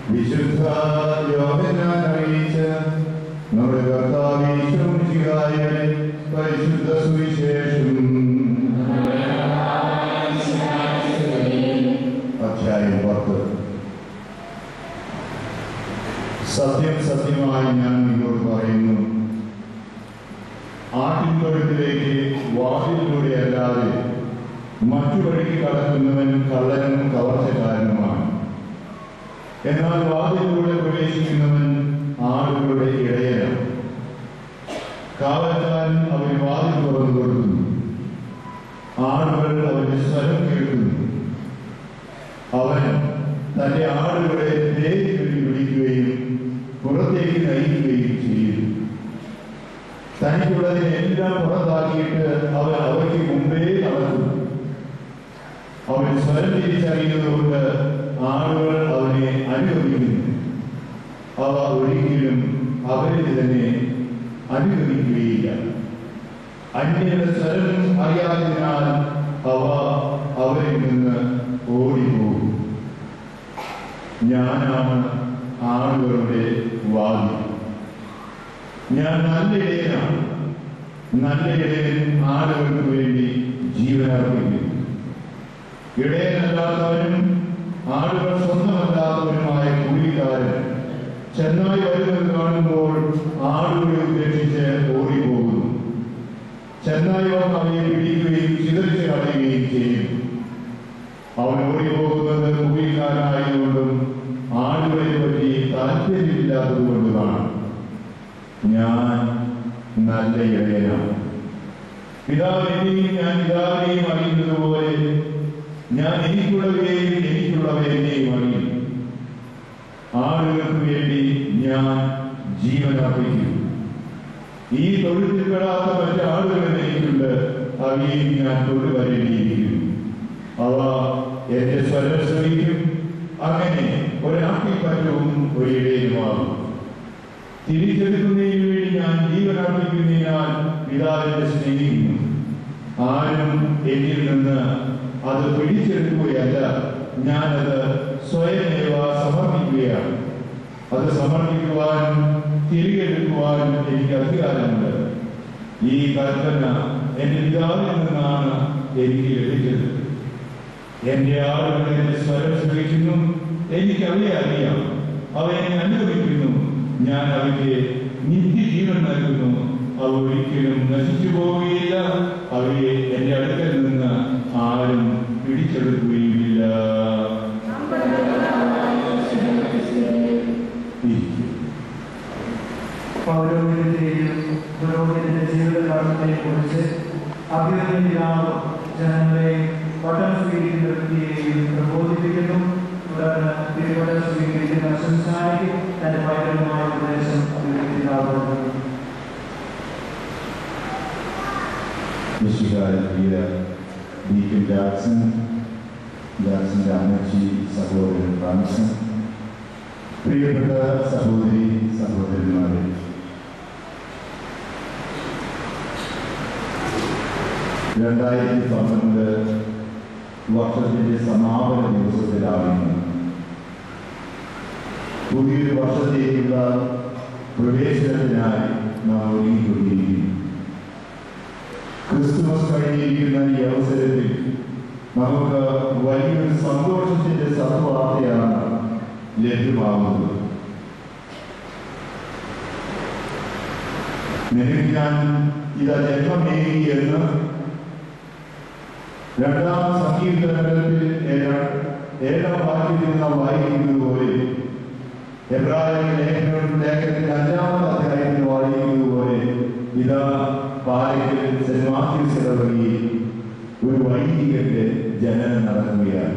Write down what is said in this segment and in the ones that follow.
വിശുദ്ധ യോഹന്നാൻ അറിയിച്ച നമ്മുടെ കർത്താവ് ഈശോമിശിഹായുടെ പരിശുദ്ധ സുവിശേഷം അധ്യായം പത്ത് സത്യം സത്യമായി ഞാൻ നിങ്ങളോട് പറയുന്നു ആട്ടിൻതൊഴുത്തിലേക്ക് വാതിലിലൂടെ അല്ലാതെ മറ്റു വഴിക്ക് കടക്കുന്നവൻ കള്ളനും കവർച്ചക്കാരനുമാണ് എന്നാൽ വാതിലിലൂടെ പ്രവേശിക്കുന്നവൻ ആളുകളുടെ ഇടയനാണ് കാവൽക്കാരൻ അവന് വാതിൽ തുറന്നു കൊടുക്കുന്നു ആളുകൾ അവന്റെ സ്വരം കേൾക്കുന്നു അവൻ തന്റെ ആളുകളെ ദേഹിപ്പിൽ വിളിക്കുകയും പുറത്തേക്ക് നയിക്കുകയും ചെയ്യും തനിക്കുള്ളതിനെല്ലാം പുറത്താക്കിയിട്ട് അവൻ അവയ്ക്ക് മുമ്പേ നടക്കുന്നു അവൻ സ്വരം തിരിച്ചറിയുന്നതുകൊണ്ട് ആളുകൾ അവനെ അനുഗമിക്കുന്നു അവ ഒരിക്കലും അവരിൽ തന്നെ അനുഗമിക്കുകയില്ല അന്യരുടെ സ്വരം അറിയാത്തതിനാൽ അവ അവരിൽ നിന്ന് ഓടിപ്പോകും ഞാനാണ് ആളുകളുടെ വാദി ഞാൻ നല്ല ഇടയനാണ് നല്ല ഇടയൻ ആളുകൾക്ക് വേണ്ടി ജീവനർപ്പിക്കുന്നു ഇടയനല്ലാത്തവനും ആളുകൾ സ്വന്തമല്ലാത്തവനുമായ കൂലിക്കാരൻ ചെന്നായി വരുന്നത് കാണുമ്പോൾ ആളുകളെ ഉപേക്ഷിച്ച് ഓടിപ്പോകുന്നു ചെന്നായി വന്ന് അവയെ പിടിക്കുകയും ചിതറിച്ച് കളയുകയും ചെയ്യും അവൻ ഓടിപ്പോകുന്നത് കൂലിക്കാരനായതുകൊണ്ടും ആളുകളെ പറ്റി താല്പര്യമില്ലാത്തതുകൊണ്ടുമാണ് ഞാൻ നല്ല ഇടയനാണ് പിതാവ് എന്നെയും ഞാൻ പിതാവിനെയും അറിയുന്നത് പോലെ ഞാൻ എനിക്കുള്ളവരെയും എനിക്കുള്ളവ എന്നെയും അറിയും ആളുകൾക്ക് വേണ്ടി ഞാൻ ജീവൻ അർപ്പിക്കും ഈ തൊഴിൽ പെടാത്ത മറ്റ് ആളുകൾ എനിക്കുണ്ട് അവയെയും ഞാൻ തൊഴിൽ വരേണ്ടിയിരിക്കും അവ എന്റെ സ്വരം ശ്രമിക്കും അങ്ങനെ ഒരാട്ടിപ്പറ്റവും ഒരിടയുമാകും തിരിച്ചെടുക്കുന്നതിന് വേണ്ടി ഞാൻ ജീവൻ അർപ്പിക്കുന്നതിനാൽ പിതാവിനെ സ്നേഹിക്കുന്നു ആരും എന്നിൽ നിന്ന് അത് പിടിച്ചെടുക്കുകയല്ല ഞാനത് സ്വയമേവ സമർപ്പിക്കുകയാണ് അത് സമർപ്പിക്കുവാനും തിരികെ എടുക്കുവാനും എനിക്ക് അധികാരമുണ്ട് ഈ കൽപ്പന എന്റെ പിതാവിൽ നിന്നാണ് എനിക്ക് ലഭിച്ചത് എന്റെ ആളുകൾ എന്റെ സ്വരം ശ്രമിക്കുന്നു എനിക്ക് അവയെ അറിയാം അവ എന്നെ അനുഭവിക്കുന്നു ഞാൻ അവയ്ക്ക് നിത്യജീവൻ നൽകുന്നു അവ ഒരിക്കലും നശിച്ചു പോവുകയില്ല അവയെ എന്റെ അടുക്കൽ നിന്ന് ആരും പിടിച്ചെടുക്കുകയുമില്ല ഇരിക്കൂ. പൗരോഹിത്യത്തെയും പുരോഹിതന്റെ ജീവിതകാലത്തെയും കുറിച്ച് അഭ്യർത്ഥിക്കാവ് ജനങ്ങളെ വട്ടം സ്വീകരിക്കുന്ന വ്യക്തിയെയും പ്രബോധിപ്പിക്കുന്നു തുടർന്ന് തിരുവടം സ്വീകരിക്കുന്ന സംസ്ഥാനിക്ക് തന്റെ പൈതൃകമായ ഉപദേശം അഭ്യർത്ഥിക്കാവുന്നു മിശിഹായ ഡീക്കൻ ജാക്സൺ ജാക്സന്റെ അമ്മച്ചി സഹോദരൻ ഫ്രാൻസൺ പ്രിയപ്പെട്ട സഹോദരി സഹോദരന്മാരെ രണ്ടായിരത്തി പന്ത്രണ്ട് വർഷത്തിന്റെ സമാപന ദിവസത്തിലാകുന്നു പുതിയൊരു വർഷത്തേക്കുള്ള പ്രവേശനത്തിനായി നാം ഒരുങ്ങിക്കൊണ്ടിരിക്കുന്നു ക്രിസ്തുമസ് കഴിഞ്ഞിരിക്കുന്ന ഈ അവസരത്തിൽ നമുക്ക് വലിയൊരു സന്തോഷത്തിന്റെ സത്വാർത്തയാണ് ലഭ്യമാകുന്നത് നിനക്ക് ഞാൻ ഇതാ ജന്മമേകി എന്ന് രണ്ടാം സങ്കീർത്തനത്തിൽ ഏഴാം ഏഴാം വാക്യത്തിൽ നാം വായിക്കുന്നത് പോലെ എബ്രാഹിം ലേഖനം ലേഖനത്തിൽ അഞ്ചാമത്തെ അധ്യായത്തിൽ വായിക്കുന്നത് പോലെ ഇതാ പാലത്തിൽ സെന്റ് മാത്യൂസ് ഇടവകയിൽ ഒരു വൈദികന്റെ ജനനം നടക്കുകയാണ്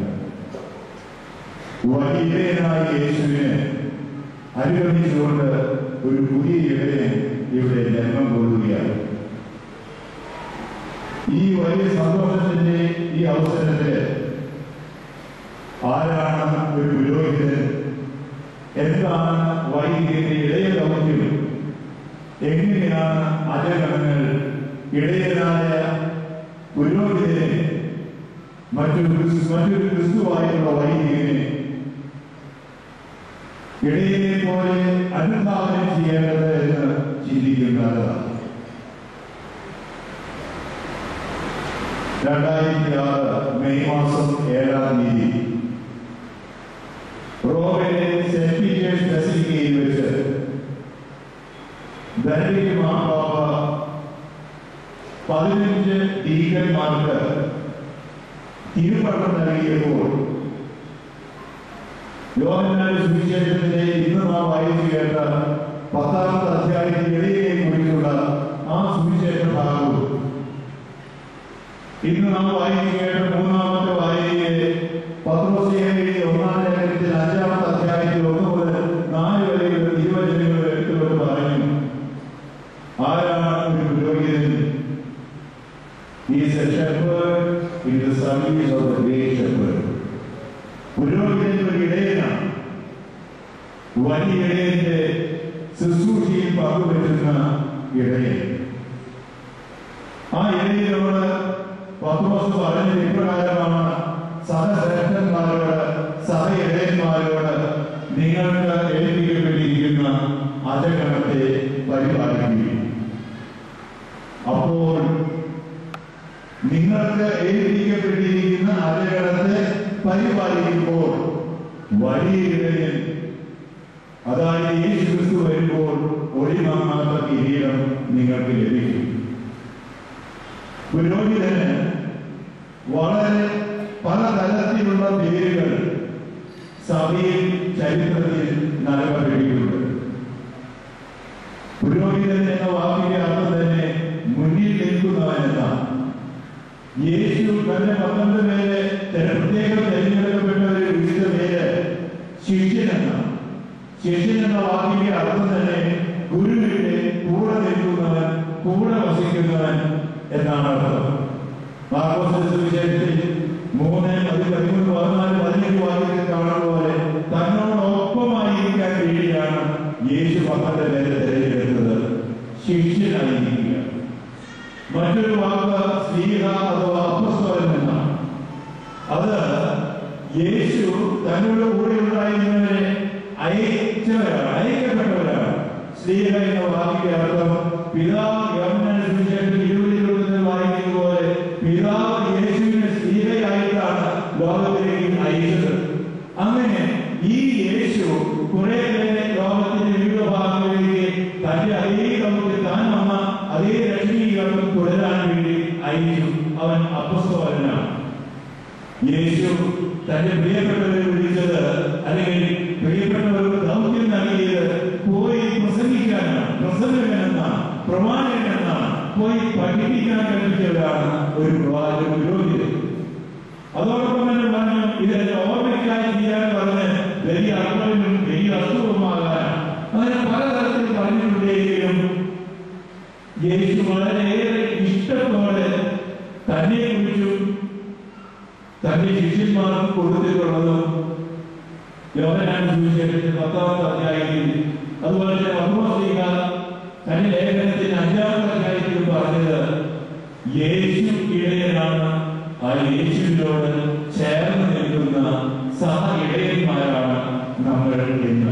വൈദികനായ യേശുവിനെ അനുഗമിച്ചുകൊണ്ട് ഒരു പുതിയ ഇടനെ ഇവിടെ ജന്മം കൊള്ളുകയാണ് ഈ വലിയ സന്തോഷത്തിന്റെ ഈ അവസരത്തിൽ ആരാണ് ഒരു പുരോഹിതൻ എന്താണ് വൈദികന്റെ ഇടയ ദൗത്യം എങ്ങനെയാണ് അജഗണങ്ങൾ ഇടയനായ പുരോഹിതനെ മറ്റൊരു ക്രിസ്തു- മറ്റൊരു ക്രിസ്തുവായിട്ടുള്ള വൈദികനെ ഇടയിലെ പോലെ അനുധാവനം ചെയ്യേണ്ടത് എന്ന് ചിന്തിക്കുന്നത് രണ്ടായിരത്തി ആറ് മെയ് മാസം ഏഴാം തീയതി റോമിലെ സെന്റ് പീറ്റേഴ്സ് ബസിലിക്കയിൽ വെച്ച് ധനിക മാപ്പാപ്പ പതിനഞ്ച് ഡീകന്മാർക്ക് തിരുപ്പട്ടം നൽകിയപ്പോൾ യോഹന്നാന്റെ സുവിശേഷത്തിലെ ഇന്ന് നാം വായിച്ചു കേട്ട പത്താമത്തെ അധ്യായത്തിൽ ഇടയിലെ കുറിച്ചുള്ള ആ സുവിശേഷ ഭാഗവും ഇന്ന് നാം വായിച്ചു കേട്ട മൂന്നാമത്തെ വായനയിലെ പത്രോസിയുടെ ഒന്നാം ലേഖനത്തിൽ അഞ്ചാമത്തെ അധ്യായത്തിൽ ഒന്ന് മുതൽ നാല് വരെയുള്ള തിരുവചനങ്ങൾ എടുത്തുകൊണ്ട് പറഞ്ഞു ആരാണ് ഒരു പുരോഹിതൻ He is a shepherd in the service of the great shepherd. പുരോഹിതൻ ഒരു ഇടയനാണ് വലിയ ഇടയന്റെ ശുശ്രൂഷയിൽ പങ്കുവെക്കുന്ന ഇടയൻ ആ ഇടയനോട് പത്രോസ് പറഞ്ഞത് ഇപ്രകാരമാണ് സഹശ്രേഷ്ഠന്മാരോട് സഹ ഇടയന്മാരോട് നിങ്ങൾക്ക് ഏൽപ്പിക്കപ്പെട്ടിരിക്കുന്ന അജഗണത്തെ പരിപാലിക്കുകയും അപ്പോൾ നിങ്ങൾക്ക് ഏൽപ്പിക്കപ്പെട്ടിരിക്കുന്ന അജഗണത്തെ പരിപാലിക്കുമ്പോൾ വലിയ ഇടയൻ അതായത് യേശു ക്രിസ്തു വരുമ്പോൾ ഒളിമാറാത്ത കിരീടം നിങ്ങൾക്ക് ലഭിക്കും പുരോഹിതന് വളരെ പലതരത്തിലുള്ള പേരുകൾ സഭയിൽ ചരിത്രത്തിൽ നൽകപ്പെട്ടിട്ടുണ്ട് പുരോഹിതൻ എന്ന വാക്കിന്റെ അർത്ഥം തന്നെ മുന്നിൽ നിൽക്കുന്നവൻ എന്നാണ് യേശു തന്റെ പന്ത്രണ്ട് പേരെ പ്രത്യേകം തിരഞ്ഞെടുക്കപ്പെട്ടവരെ വിവിധ പേര് ശിഷ്യൻ എന്നാണ് ശിഷ്യൻ എന്ന വാക്കിന്റെ അർത്ഥം തന്നെ ഗുരുവിന്റെ കൂടെ നിൽക്കുന്നവൻ കൂടെ വസിക്കുന്നവൻ എന്നാണ് അർത്ഥം മാർക്കോസിന്റെ സുവിശേഷത്തിൽ മൂന്ന് അത് പതിമൂന്ന് പതിനാല് പതിനഞ്ച് വാക്യത്തിൽ കാണുന്ന പോലെ തന്നോടൊപ്പമായിരിക്കാൻ വേണ്ടിയാണ് യേശു പന്ത്രണ്ട് പേരെ തിരഞ്ഞെടുത്തത് ശിഷ്യനായിരിക്കുക മറ്റൊരു വാക്ക് സ്ലീഹ അഥവാ അപ്പസ്തോലൻ എന്നാണ് അത് യേശു തന്നോട് കൂടെ ഉണ്ടായിരുന്നവരെ അയച്ചവരാണ് അയക്കപ്പെട്ടവരാണ് സ്ലീഹ എന്ന വാക്കിന്റെ അർത്ഥം പിതാവ് യോഹന്നാന്റെ സുവിശേഷത്തിൽ ഇരുപതിൽ വായിക്കുന്ന പോലെ പിതാവ് യേശുവിനെ സ്ലീഹയായിട്ടാണ് ലോകത്തിലേക്ക് അയച്ചത് അങ്ങനെ ഈ യേശു കുറെ പേരെ ലോകത്തിന്റെ വിവിധ ഭാഗങ്ങളിലേക്ക് തന്റെ അതേ ദൗത്യം താൻ വന്ന അതേ രക്ഷണീകരണം തുടരാൻ വേണ്ടി അയച്ചു അവൻ അപ്പസ്തോലനാണ് യേശു തന്റെ പ്രിയപ്പെട്ടവരെ വിളിച്ചത് അല്ലെങ്കിൽ പ്രിയപ്പെട്ടവർക്ക് ദൗത്യം നൽകിയത് പോയി പ്രസംഗിക്കാനാണ് പ്രസംഗകനെന്നാണ് പ്രമാണകനെന്നാണ് പോയി പഠിപ്പിക്കാൻ കൽപ്പിച്ചവരാണ് ഒരു പ്രവാചക പുരോഹിതൻ അതോടൊപ്പം തന്നെ പറഞ്ഞു ഇതിന്റെ ഓർമ്മയ്ക്കായി ചെയ്യാൻ പറഞ്ഞ് വലിയ അർത്ഥവും വലിയ അസുഖമാകാൻ അങ്ങനെ പലതരത്തിൽ പറഞ്ഞിട്ടുണ്ടെങ്കിലും യേശു വളരെയേറെ ഇഷ്ടത്തോടെ തന്നെ കുറിച്ചും തന്റെ ശിഷ്യന്മാർക്ക് കൊടുത്തിട്ടുള്ളതും യോഹനാൻ സുവിശേഷത്തിൽ പത്താമത്തെ അധ്യായത്തിൽ അതുപോലെ തന്നെ പത്രോസ്ലീഹ തന്റെ ലേഖനത്തിന്റെ അഞ്ചാമത്തെ അധ്യായത്തിൽ പറഞ്ഞത് യേശു ഇടയനാണ് ആ യേശുവിനോട് ചേർന്ന് നിൽക്കുന്ന സഹ ഇടയന്മാരാണ് നമ്മൾ എന്ന്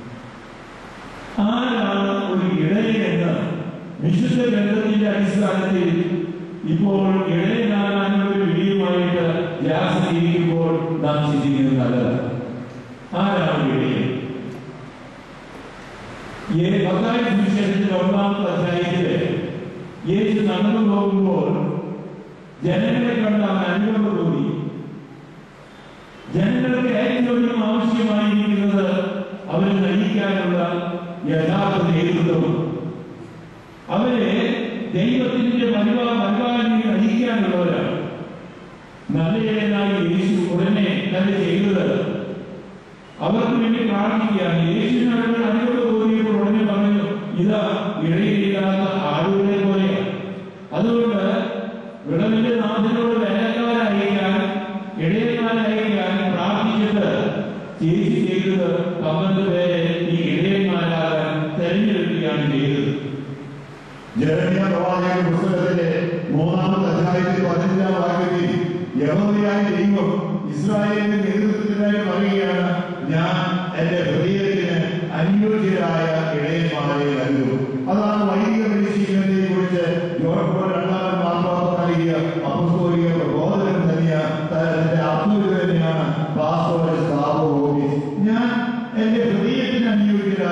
ആരാണ് ഒരു ഇടയനെന്ന് വിശുദ്ധ ഗ്രന്ഥത്തിന്റെ അടിസ്ഥാനത്തിൽ ഇപ്പോൾ ഇടയനാകാനുള്ള ഒരു വിധിയുമായിട്ട് വ്യാസീകരിക്കുമ്പോൾ നാം ചിന്തിക്കുന്നത് നല്ലതാണ് ആരാണ് ഇടയൻ ഏ- പത്തായ സുവിശേഷത്തിന്റെ ഒന്നാമത്തെ അധ്യായത്തില് യേശു നടന്നു പോകുമ്പോൾ ജനങ്ങളെ കണ്ട് അവൻ അനുഭവം തോന്നി ജനങ്ങൾക്ക് ഏറ്റവും ആവശ്യമായിരിക്കുന്നത് അവരെ നയിക്കാനുള്ള യഥാർത്ഥ നേതൃത്വം അവരെ ദൈവത്തിന്റെ പരിപാ പരിപാലനയിൽ നയിക്കാനുള്ളവരാണ് നല്ലയിടനായി യേശു ഉടനെ തന്നെ ചെയ്തത് അവർക്ക് വേണ്ടി പ്രാർത്ഥിക്കുകയാണ് യേശുവിനോട് അനുഭവം തോന്നിയപ്പോൾ ഉടനെ പറഞ്ഞു ഇതാ ഇടയിലില്ലാത്ത ആളുകളെ പോലെയാണ് അതുകൊണ്ട് വിളവിന്റെ നാഥനോട് വേലക്കാരയക്കാൻ ഇടയന്മാരയക്കാൻ പ്രാർത്ഥിച്ചിട്ട് ചേച്ചി ചെയ്തത് പന്ത്രണ്ട് പേരെ ഈ ഇടയന്മാരാകാൻ തെരഞ്ഞെടുക്കുകയാണ് ചെയ്തത് ജെറമിയ പ്രവാചക പുസ്തകത്തിലെ മൂന്നാമത്തെ അധ്യായത്തിൽ പതിനഞ്ചാം വാക്യത്തിൽ യഹോവയായ ദൈവം ഇസ്രായേലിന്റെ നേതൃത്വത്തിനായി പറയുകയാണ് ഞാൻ എന്റെ ഹൃദയത്തിന്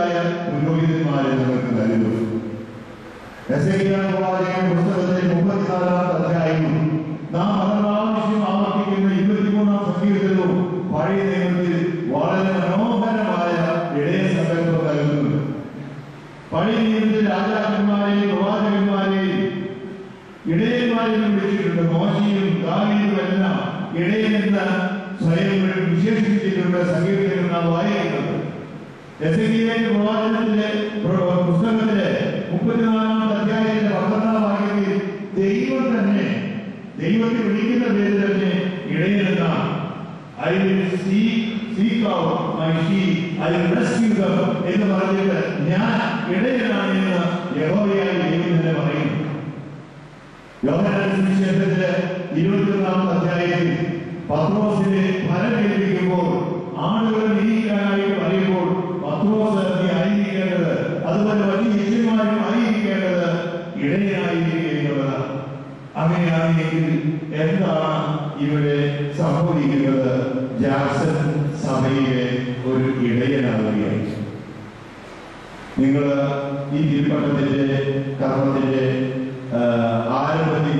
യോഗ്യരായ പുരോഹിതന്മാരെ നിങ്ങൾക്ക് നൽകും എസേക്കിയാൽ പ്രവാചകന്റെ പുസ്തകത്തിലെ മുപ്പത്തിനാലാം അധ്യായവും നാം പലപ്രാവശ്യം ആവർത്തിക്കുന്ന ഇരുപത്തിമൂന്നാം സങ്കീർത്തനവും പഴയ നിയമത്തിൽ വളരെ മനോഹരമായ ഇടയ സങ്കല്പം നൽകുന്നുണ്ട് പഴയ നിയമത്തിൽ രാജാക്കന്മാരെയും പ്രവാചകന്മാരെയും ഇടയന്മാരെയും വിളിച്ചിട്ടുണ്ട് മോശയും ദാവീദും എല്ലാം ഇടയനെന്ന് സ്വയം വിശേഷിപ്പിച്ചിട്ടുണ്ട് സങ്കീർത്തനം നാം വായിക്കുന്നത് എസെക്കിയേലിന്റെ പ്രവാചനത്തിലെ പ്ര- പുസ്തകത്തിലെ മുപ്പത്തിനാലാമത്തെ അധ്യായത്തിന്റെ പന്ത്രണ്ടാം വാക്യത്തിൽ ദൈവം തന്നെ ദൈവത്തെ വിളിക്കുന്ന പേര് തന്നെ ഇടയനെന്നാണ് I will seek out my sheep I will rescue them എന്ന് പറഞ്ഞിട്ട് ഞാൻ ഇടയനാണ് എന്ന് യഹോവയായ ദൈവം തന്നെ പറയുന്നു യോഹന്നാൻ സുവിശേഷത്തിലെ ഇരുപത്തിയൊന്നാമത്തെ അധ്യായത്തിൽ പത്രോസിനെ ഫലമേൽപ്പിക്കുമ്പോൾ ആളുകളെ നീക്കാനായിട്ട് പറയുമ്പോൾ പത്രോസ് നീ ആയിരിക്കേണ്ടത് അതുപോലെ മറ്റു ശിഷ്യന്മാരും ആയിരിക്കേണ്ടത് ഇടയായിരിക്കേണ്ടത് അങ്ങനെയാണെങ്കിൽ എന്താണ് ഇവിടെ സംഭവിക്കുന്നത് ജാക്സൺ സഭയിലെ ഒരു ഇടയനാവുകയാണ് നിങ്ങൾ ഈ തിരുപ്പട്ടത്തിന്റെ കർമ്മത്തിന്റെ ആ, ആരംഭത്തിൽ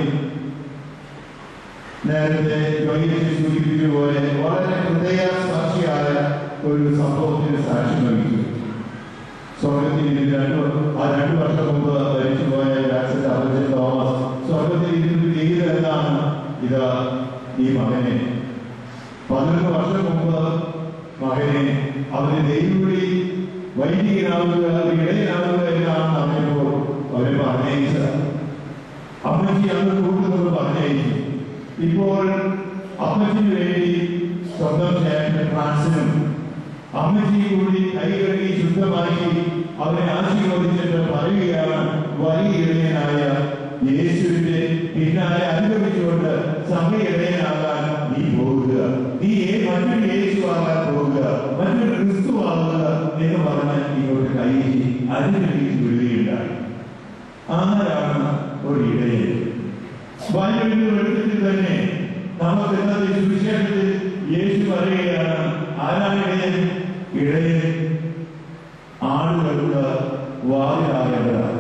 നേരത്തെ ജോയിച്ച് സൂചിപ്പിച്ചതുപോലെ വളരെ ഹൃദയസാക്ഷിയായ ഒരു സംഭവത്തിന് സാക്ഷ്യം വഹിച്ചു സ്വർഗത്തിൽ ഇരുന്ന് രണ്ടു ആ രണ്ടു വർഷം മുമ്പ് മരിച്ചുപോയ ജാക്സന്റെ അപ്പച്ചൻ തോമസ് സ്വർഗത്തിൽ ഇരുന്ന് ചെയ്ത് എന്നാണ് ഇത് ഈ മകനെ പതിനൊന്ന് വർഷം മുമ്പ് മകനെ അവന് ദൈവവിളി വൈദികനാവുക ഇടയനാവുക എന്നാണ് പറഞ്ഞപ്പോൾ അവരെ പറഞ്ഞയച്ചത് അമ്മച്ചി അന്ന് കൂട്ടുന്നത് പറഞ്ഞയച്ചു ഇപ്പോൾ അമ്മച്ചിന് വേണ്ടി സ്വന്തം ചേട്ടൻ ഫ്രാൻസിനും അമ്മച്ചി കൂടി കൈകഴുകി ശുദ്ധമാക്കി അവനെ ആശീർവദിച്ചിട്ട് പറയുകയാണ് വലിയ ഇടയനായ യേശുവിന്റെ പിന്നാലെ അനുഗമിച്ചുകൊണ്ട് സഭയിടയനാകാൻ നീ പോകുക നീ ഏ- മറ്റൊരു യേശു ആകാൻ പോകുക മറ്റൊരു ക്രിസ്തു ആകുക എന്ന് പറഞ്ഞ് ഇങ്ങോട്ട് കൈ അനുഗ്രഹിച്ച് വിടുകയുണ്ടായി ആരാണ് ഒരു ഇടയൻ ബൈബിളിന്റെ വെളിച്ചത്തിൽ തന്നെ നമുക്ക് ഇന്നത്തെ സുവിശേഷത്തിൽ യേശു പറയുകയാണ് ആരാണ് ഇടയൻ ഇടയൻ ആളുകൾക്ക് വാതിലാകേണ്ടതാണ്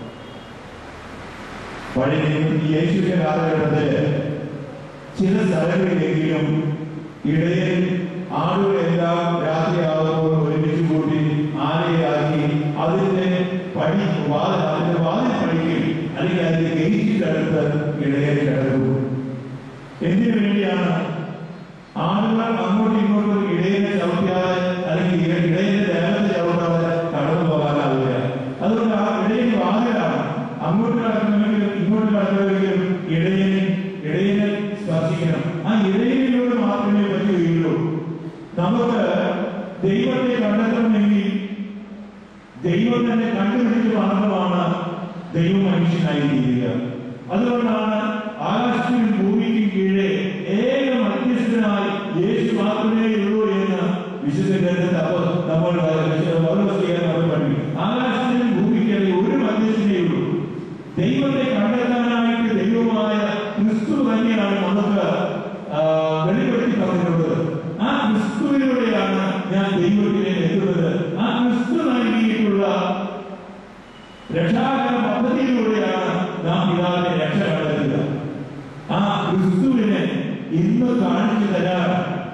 പഴയ നിയമത്തിൽ യേശുവിന്റെ കാലഘട്ടത്തില് ചില സ്ഥലങ്ങളിലെങ്കിലും ഇടയൻ ആളുകളെല്ലാം രാത്രിയാകുമ്പോൾ ഒരുമിച്ച് കൂട്ടി ആലയാക്കി അതിന്റെ പടി വാതിൽ അതിന്റെ വാതിൽ പടിക്കും അല്ലെങ്കിൽ അതിന്റെ ഗേറ്റിനടുത്ത് ഇടയൻ കിടക്കും എന്തിനു വേണ്ടിയാണ് ആളുകൾ അങ്ങോട്ടും ഇങ്ങോട്ടും ഇടയനെ ചവിട്ടിയാതെ അല്ലെങ്കിൽ ഇട- ഇടയന്റെ ദേഹത്തെ ചവിട്ടാതെ കടന്നു പോകാനാവില്ല അതുകൊണ്ട് ആ ഇടയൻ വാതിലാണ് അങ്ങോട്ട് കടക്കണമെങ്കിലും ഇങ്ങോട്ട് കടക്കണമെങ്കിലും ഇടയനെ ഇടയനെ സ്പർശിക്കണം ആ ഇടയനിലൂടെ മാത്രമേ പറ്റുകയുള്ളൂ നമുക്ക് ദൈവത്തെ കണ്ടെത്തണമെങ്കിൽ ദൈവം തന്നെ കണ്ടുപിടിച്ച് മാത്രമാണ് ദൈവം മനുഷ്യനായി തീരുക അതുകൊണ്ടാണ് ആകാശത്തിനും ഭൂമിക്കും കീഴെ ഏക മധ്യസ്ഥനായി യേശു മാത്രമേ ഉള്ളൂ എന്ന് വിശുദ്ധ ഗ്രന്ഥത്തിൽ അപ്പോൾ നമ്മൾ പൗരസ്ലിയാൻ നമ്മൾ പഠിക്കും ആകാശത്തിനും ഭൂമിക്കിടയിൽ ഒരു മധ്യസ്ഥനേ ഉള്ളൂ ദൈവത്തെ കണ്ടെത്താനായിട്ട് ദൈവമായ ക്രിസ്തു തന്നെയാണ് നമുക്ക് ആ, വെളിപ്പെടുത്തി പറഞ്ഞിട്ടുള്ളത് ആ ക്രിസ്തുവിലൂടെയാണ് ഞാൻ ദൈവത്തിലേക്ക് എത്തുന്നത് ആ ക്രിസ്തു നൽകിയിട്ടുള്ള രക്ഷാകര പദ്ധതിയിലൂടെയാണ് നാം പിതാവിനെ രക്ഷ കണ്ടെത്തുക ആ ക്രിസ്തുവിനെ ഇന്ന് കാണിച്ചു തരാൻ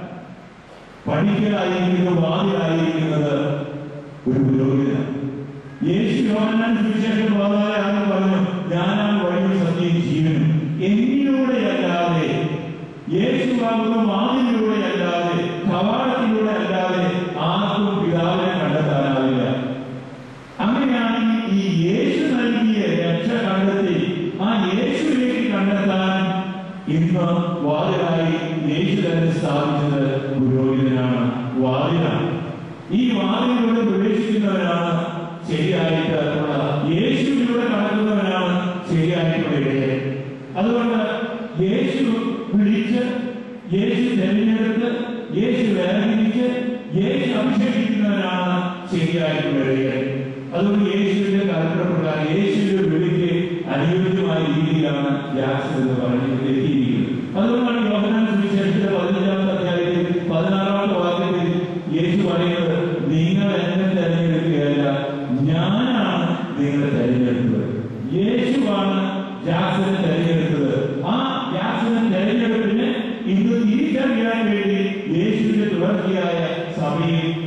പണിക്കലായിരിക്കുന്നത് വാതിലായിരിക്കുന്നത് ഒരു പുരോഹിതനാണ് യേശു യോഹന്നാൻ സുവിശേഷം പതിനാലാണെന്ന് പറഞ്ഞു ഞാനാണ് വഴിയും സത്യം ജീവനും എന്നിലൂടെയല്ലാതെ യേശുവാകുന്ന വാതിലൂടെയല്ലാതെ കവാടത്തിലൂടെ അല്ലാതെ ആർക്കും പിതാവിനെ കണ്ടെത്താനാവില്ല അങ്ങനെയാണെങ്കിൽ ഈ യേശു നൽകിയ രക്ഷ കണ്ടെത്തി ആ യേശുവിലേക്ക് കണ്ടെത്താൻ ഇന്ന് വാതിലായി യേശു തന്നെ സ്ഥാപിച്ചത് പുരോഹിതനാണ് വാതിലാണ് ഈ വാതിലൂടെ പ്രവേശിക്കുന്നവരാണ് ശരിയായിട്ടുള്ള യേശുവിലൂടെ കടക്കുന്നവരാണ് ശരിയായിട്ടുള്ള ഇടയൻ അതുകൊണ്ട് യേശു വിളിച്ച് യേശു തെരഞ്ഞെടുത്ത് യേശു വേർതിരിച്ച് യേശു അഭിഷേകിക്കുന്നവരാണ് ശരിയായിട്ടുള്ള ഇടയൻ അതുകൊണ്ട് യേശുവിന്റെ കൽപ്പനപ്രകാരം യേശുവിന്റെ വിളിക്ക് അനുയോജ്യമായ രീതിയിലാണ് ജാക്സൺ എന്ന് പറഞ്ഞിട്ട് എത്തിയിരിക്കുന്നത് അതുകൊണ്ടാണ് യോഹനാൻ സുവിശേഷത്തിലെ പതിനഞ്ചാമത്തെ അധ്യായത്തിൽ പതിനാറാമത്തെ വാക്യത്തിൽ യേശു പറയുന്നത് നിങ്ങൾ എന്നെ തെരഞ്ഞെടുക്കുകയല്ല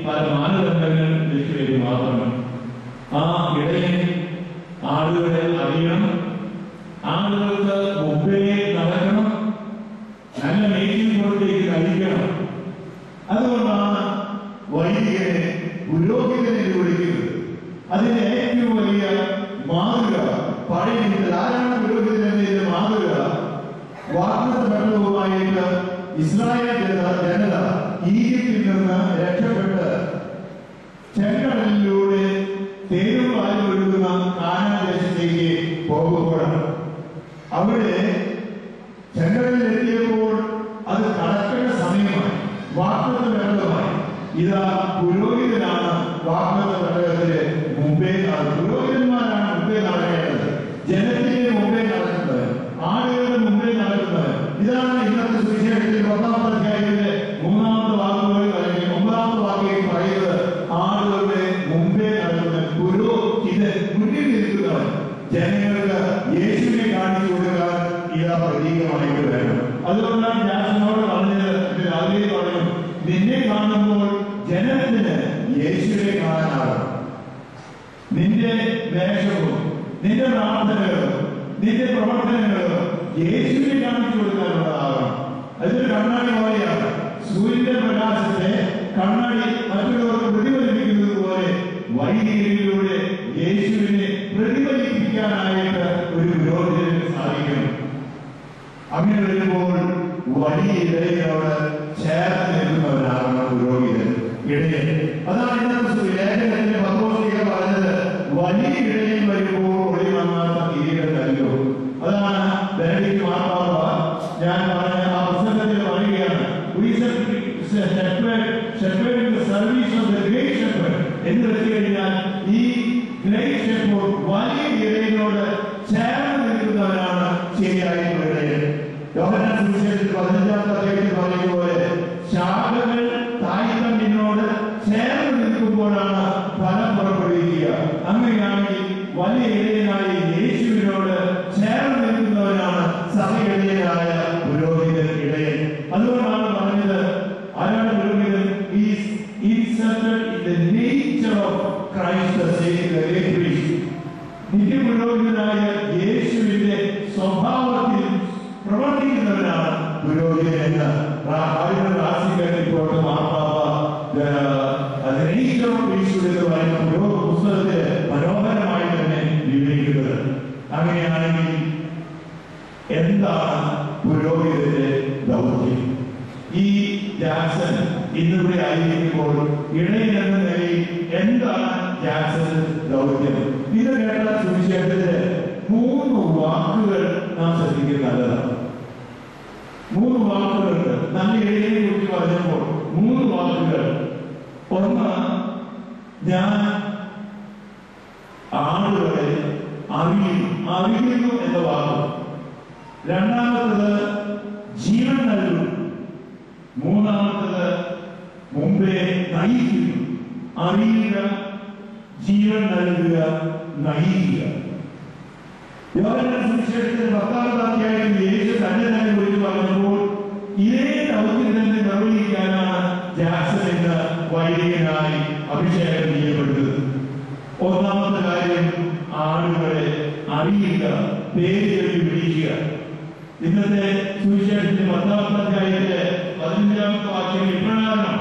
പല മാനദണ്ഡങ്ങൾ ലക്ഷ്യവേണ്ടി മാത്രം ആ ഇടയിൽ ആളുകളെ അറിയണം ആളുകൾക്ക് മുമ്പേ നടക്കണം നല്ല മേച്ചിൽ പുറത്തേക്ക് കഴിക്കണം അതുകൊണ്ടാണ് വൈദികനെ പുരോഹിതനെ എന്ന് വിളിക്കുന്നത് അതിന്റെ ഏറ്റവും വലിയ മാതൃക പഴയ രീതിയിൽ ആരാണ് പുരോഹിതൻ എന്നതിന്റെ മാതൃക വാഗ്ദത്തപ്പെട്ടതുമായിട്ട് ഇസ്രായേൽ ജനത ജനത ഈജിപ്തിൽ നിന്ന് രക്ഷപ്പെട്ട് ചെങ്കടലിലൂടെ തേരും പാലും ഒഴുകുന്ന കാനാദേശത്തേക്ക് പോകുമ്പോഴാണ് അവിടെ ചെങ്കടലിലെത്തിയപ്പോൾ അത് കടക്കേണ്ട സമയമായി വാഗ്ദത്ത വെള്ളമായി ഇതാ പുരോഹിതനാണ് വാഗ്ദത്ത വെള്ളത്തിന് മുമ്പേ നട- പുരോഹിതന്മാരാണ് മുമ്പേ നടക്കേണ്ടത് ജനത്തിന്റെ മുമ്പേ നടക്കുന്നത് ആളുകളുടെ മുമ്പേ നടക്കുന്നത് ഇതാണ് ഇന്നത്തെ സുവിശേഷത്തിൽ ഒന്നാമത്തെ അധ്യായത്തിലെ മൂന്നാമത്തെ വാക്കുകൾ അല്ലെങ്കിൽ ഒമ്പതാമത്തെ വാക്കിൽ പറയുന്നത് ആളുകളുടെ മുമ്പേ നടക്കുന്നത് പുരോഹിതൻ മുന്നിൽ നിൽക്കുന്നവൻ ജനങ്ങൾക്ക് യേശുവിനെ കാണിച്ചു കൊടുക്കാൻ ഇതാ പ്രതീകമായിട്ട് വേണം അതുകൊണ്ടാണ് ജാസനോട് പറഞ്ഞത് രാവിലെ പറഞ്ഞു നിന്നെ കാണുമ്പോൾ ജനത്തിന് യേശുവിനെ കാണാനാകും നിന്റെ വേഷവും നിന്റെ പ്രാർത്ഥനകളും നിന്റെ പ്രവർത്തനങ്ങളും യേശുവിനെ കാണിച്ചു കൊടുക്കാനുള്ളതാകണം അതൊരു കണ്ണാടി പോലെയാണ് സൂര്യന്റെ പ്രകാശത്തെ കണ്ണാടി മറ്റുള്ളവർക്ക് പ്രതിഫലിപ്പിക്കുന്നത് പോലെ വൈദികരിലൂടെ യേശുവിനെ പ്രതിഫലിപ്പിക്കാനായിട്ട് ഒരു പുരോഹിതന് സാധിക്കണം അങ്ങനെ വരുമ്പോൾ വലിയ ഇടയനോട് ചേർന്ന് നിൽക്കുന്നവനാകണം പുരോഹിതൻ ഇടയൻ അതാണ് ഇന്നത്തെ ലേഖനത്തിന്റെ പത്രോസിക പറഞ്ഞത് വലിയ ഇടയൻ വരുമ്പോൾ ഒളി വന്നാത്ത കിരീടമല്ലോ അതാണ് ബെനഡിക്ട് മാർപ്പാപ്പ ഞാൻ പറഞ്ഞ ആ പുസ്തകത്തിൽ പറയുകയാണ് We shall shepherd, shepherd in the service of the great shepherd എന്ന് വെച്ച് കഴിഞ്ഞാൽ ഈ ഗ്രേറ്റ് ഷെപ്പേർഡ് വലിയ ഇടയനോട് ചേർന്ന് നിൽക്കുന്നവരാണ് ശരിയായിട്ടുള്ള ഇടയൻ യോഹന്നാൻ സുവിശേഷത്തിൽ പതിനഞ്ചാമത്തെ അധ്യായത്തിൽ പറയുന്ന പോലെ ശാഖകൾ തായ്തണ്ടിനോട് ചേർന്ന് നിൽക്കുമ്പോഴാണ് ഫലം പുറപ്പെടുവിക്കുക അങ്ങനെയാണെങ്കിൽ വലിയ ഇടയനായ യേശുവിനോട് ചേർന്ന് നിൽക്കുന്നവരാണ് സഭയിടയനായ പുരോഹിതൻ ഇടയൻ അതുകൊണ്ടാണ് പറഞ്ഞത് ആരാണ് പുരോഹിതൻ is inserted in the nature of Christ the saviour priest നിത്യപുരോഹിതനായ യേശുവിന്റെ സ്വഭാവത്തിൽ പ്രവർത്തിക്കുന്നവരാണ് പുരോഹിതൻ എന്ന് റിപ്പോർട്ട് മാർപ്പാപ്പ നേച്ചർ ഓഫ് പ്രീസ്റ്റ് എന്ന് പറയുന്ന പുരോഗ പുസ്തകത്തെ മനോഹരമായി തന്നെ വിവരിക്കുന്നത് അങ്ങനെയാണെങ്കിൽ എന്താണ് പുരോഹിതന്റെ ദൗത്യം ഈ ജാക്സൺ ഇന്നിവിടെ ആയിരിക്കുമ്പോൾ ഇടയിൽ എന്ന നിലയിൽ എന്താണ് ജാക്സൺ ദൗത്യം ഇത് കേട്ട സുവിശേഷത്തില് മൂന്ന് വാക്കുകൾ നാം ശ്രദ്ധിക്കുന്നത് നല്ലതാണ് മൂന്ന് വാക്കുകളുണ്ട് നമ്മൾ ഇടയെ കുറിച്ച് പറഞ്ഞപ്പോൾ മൂന്ന് വാക്കുകൾ ഒന്ന് ഞാൻ ആളുകളെ അറിയുന്നു അറിയുന്നു എന്ന വാക്ക് രണ്ടാമത്തത് ജീവൻ നൽകുന്നു മൂന്നാമത്തത് മുമ്പേ നയിക്കുന്നു അറിയുക ജീവൻ നൽകുക നയിക്കുക യോഹന്നാൻ സുവിശേഷത്തിൽ പത്താമത്തെ അധ്യായത്തിൽ യേശു തന്നെ തന്നെ കുറിച്ച് പറഞ്ഞപ്പോൾ ഇതേ ദൗത്യം തന്നെ നിർവഹിക്കാനാണ് ജാക്സൺ എന്ന വൈദികനായി അഭിഷേകം ചെയ്യപ്പെട്ടത് ഒന്നാമത്തെ കാര്യം ആളുകളെ അറിയുക പേര് ചൊല്ലി വിളിക്കുക ഇന്നത്തെ സുവിശേഷത്തിന്റെ പത്താമത്തെ അധ്യായത്തിലെ പതിനഞ്ചാമത്തെ വാക്യം ഇപ്രകാരമാണ്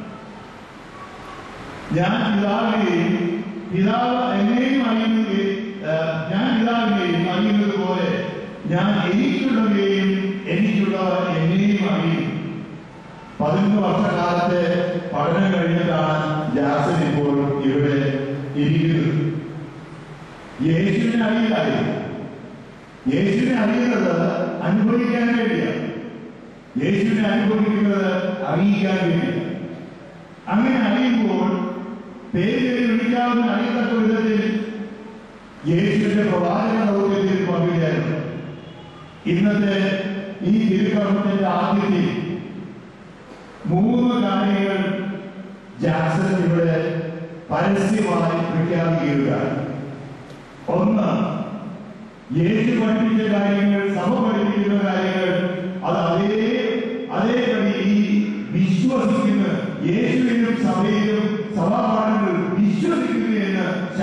ഞാൻ പിതാവിനെയും പിതാവ് എന്നെയും അറിയുന്നത് ഞാൻ പിതാവിനെയും അറിയുന്നത് പോലെ ഞാൻ എനിക്കുള്ളവരെയും എനിക്കുള്ളവർ എന്നെയും അറിയും പതിനൊന്ന് വർഷക്കാലത്തെ പഠനം കഴിഞ്ഞിട്ടാണ് ജാസൻ ഇപ്പോൾ ഇവിടെ ഇരിക്കുന്നത് യേശുവിനെ അറിയില്ലായിരുന്നു യേശുവിനെ അറിയുന്നത് അനുഭവിക്കാൻ വേണ്ടിയാണ് യേശുവിനെ അനുഭവിക്കുന്നത് അറിയിക്കാൻ വേണ്ടിയാണ് അങ്ങനെ അറിയുമ്പോൾ പേര് വിളിക്കാവുന്ന അറിയത്തക്ക വിധത്തിൽ യേശുവിന്റെ പ്രവാചക ദൗത്യത്തിൽ പങ്കുചേരണം ഇന്നത്തെ ഈ തിരുക്കർമ്മത്തിന്റെ ആദ്യത്തിൽ മൂന്ന് കാര്യങ്ങൾ ജാക്സൺ ഇവിടെ പരസ്യമായി പ്രഖ്യാപിക്കുകയാണ് ഒന്ന് യേശു പഠിപ്പിച്ച കാര്യങ്ങൾ സഭ പഠിപ്പിക്കുന്ന കാര്യങ്ങൾ അത് അതേ അതേപടി ഈ വിശ്വസിക്കുന്ന യേശുവിനും സഭയിലും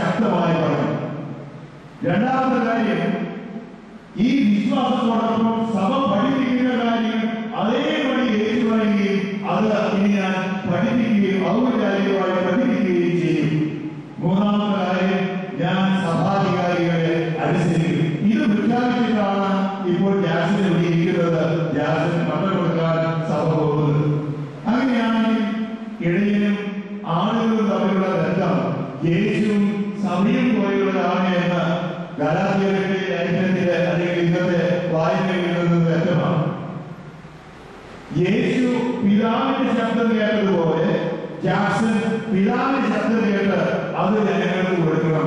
ശക്തമായി പറഞ്ഞു രണ്ടാമത്തെ കാര്യം ഈ വിശ്വാസത്തോടൊപ്പം സഭ പഠിപ്പിക്കുന്ന കാര്യം അതേപടി ഏറ്റു പറയുകയും അത് ഇനി ഞാൻ പഠിപ്പിക്കുകയും ഔപചാരികമായി പഠിപ്പിക്കുകയും ചെയ്യും മൂന്നാമത്തെ കാര്യം ഞാൻ സഭാധികാരികളെ അനുസരിക്കും ഇത് പ്രഖ്യാപിച്ചിട്ടാണ് ഇപ്പോൾ ജാസിന് ഇവിടെ ഇരിക്കുന്നത് ജാസിന് പട്ടം കൊടുക്കാൻ സഭ പോകുന്നത് അങ്ങനെയാണെങ്കിൽ ഇടയനും ആളുകളും തമ്മിലുള്ള ബന്ധം യേശുവും സഭയും പോലെയുള്ളതാണ് എന്ന് ഗലാത്തിയരുടെ ലേഖനത്തിലെ അല്ലെങ്കിൽ ഇന്നത്തെ വായനയിൽ നിന്ന് വ്യക്തമാണ് യേശു പിതാവിന്റെ ശബ്ദം കേട്ടതുപോലെ ജാക്സൺ പിതാവിന്റെ ശബ്ദം കേട്ട് അത് ജനങ്ങൾക്ക് കൊടുക്കണം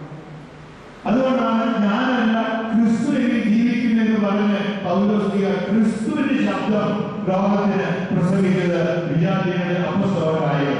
അതുകൊണ്ടാണ് ഞാനല്ല ക്രിസ്തു എന്നിൽ ജീവിക്കുന്നെന്ന് പറഞ്ഞ് പൗലോസ്ലിക ക്രിസ്തുവിന്റെ ശബ്ദം ലോകത്തിന് പ്രസംഗിച്ചത് വിദ്യാർത്ഥികളുടെ അപ്പസ്തവരായത്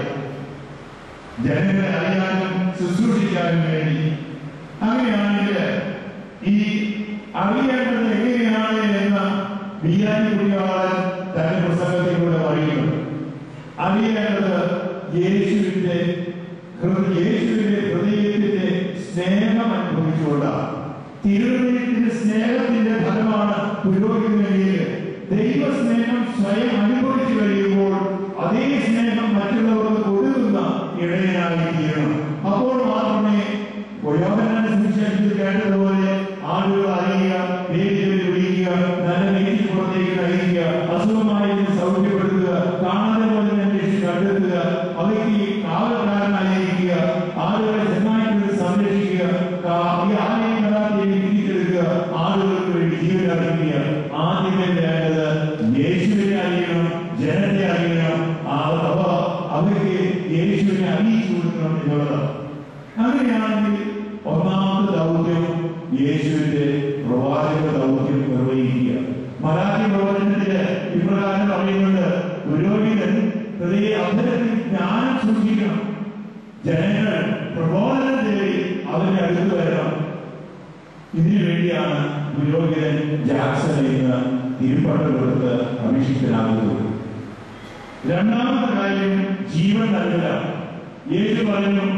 ജനങ്ങളെ അറിയാനും ശുശ്രൂഷിക്കാനും വേണ്ടി അങ്ങനെയാണെങ്കിൽ ഈ അറിയേണ്ടത് എങ്ങനെയാണ് എന്ന് വിദ്യാർത്ഥി കുട്ടിയാളൻ തന്റെ പുസ്തകത്തിലൂടെ പറയുന്നു അറിയേണ്ടത് യേശുവിന്റെ ഹൃദയ- യേശുവിന്റെ ഹൃദയത്തിന്റെ സ്നേഹം അനുഭവിച്ചുകൊണ്ടാണ് തിരുവനന്തപുരത്തിന്റെ സ്നേഹത്തിന്റെ ഫലമാണ് പുരോഹിതനെങ്കിൽ ദൈവസ്നേഹം സ്വയം അനുഭവിച്ചു കഴിയുമ്പോൾ അതേ സ്നേഹം മറ്റുള്ളവർക്ക് കൊടുക്കുന്ന ഇടയനായി തീരണം അപ്പോൾ മാത്രമേ യോഹന്നാന്റെ സുവിശേഷത്തിൽ കേട്ടതുപോലെ ആളുകൾ അറിയുക വേദികളിൽ വിളിക്കുക നല്ല നീതി പുറത്തേക്ക് നയിക്കുക അസുഖമായതിനെ സൗഖ്യപ്പെടുത്തുക കാണാതെ പോലെ അന്വേഷിച്ച് കണ്ടെത്തുക അവയ്ക്ക് കാവൽക്കാരനായിരിക്കുക ആളുകളെ ചെന്നായിട്ട് സംരക്ഷിക്കുക കാ- ഈ ആലയം കലാത്തിയെ തിരിച്ചെടുക്കുക ആളുകൾക്ക് വേണ്ടി ജീവൻ അറിയിക്കുക ആദ്യമേ വേണ്ടത് യേശുവിനെ അറിയണം ജനത്തെ അറിയണം ആ- അവ അവർക്ക് യേശുവിനെ അറിയിച്ചു കൊടുക്കണം എന്നുള്ളതാണ് അങ്ങനെയാണെങ്കിൽ ഒന്നാമത്തെ ദൗത്യം യേശുവിന്റെ പ്രവാചക ദൗത്യം നിർവഹിക്കുക മറാഠി പ്രവചനത്തില് ഇപ്രകാരം പറയുന്നുണ്ട് പുരോഹിതൻ ഹൃദയ അഭരത്തിൽ ജ്ഞാനം സൂക്ഷിക്കണം ജനങ്ങൾ പ്രബോധനം തേടി അവന്റെ അടുത്ത് വരണം ഇതിനു വേണ്ടിയാണ് പുരോഹിതൻ ജാക്സൺ ഇന്ന് തിരുപ്പട്ടം കൊടുത്ത് അഭിഷിക്തനാകുന്നത് രണ്ടാമത്തെ കാര്യം ജീവൻ നൽകുക യേശു പറഞ്ഞു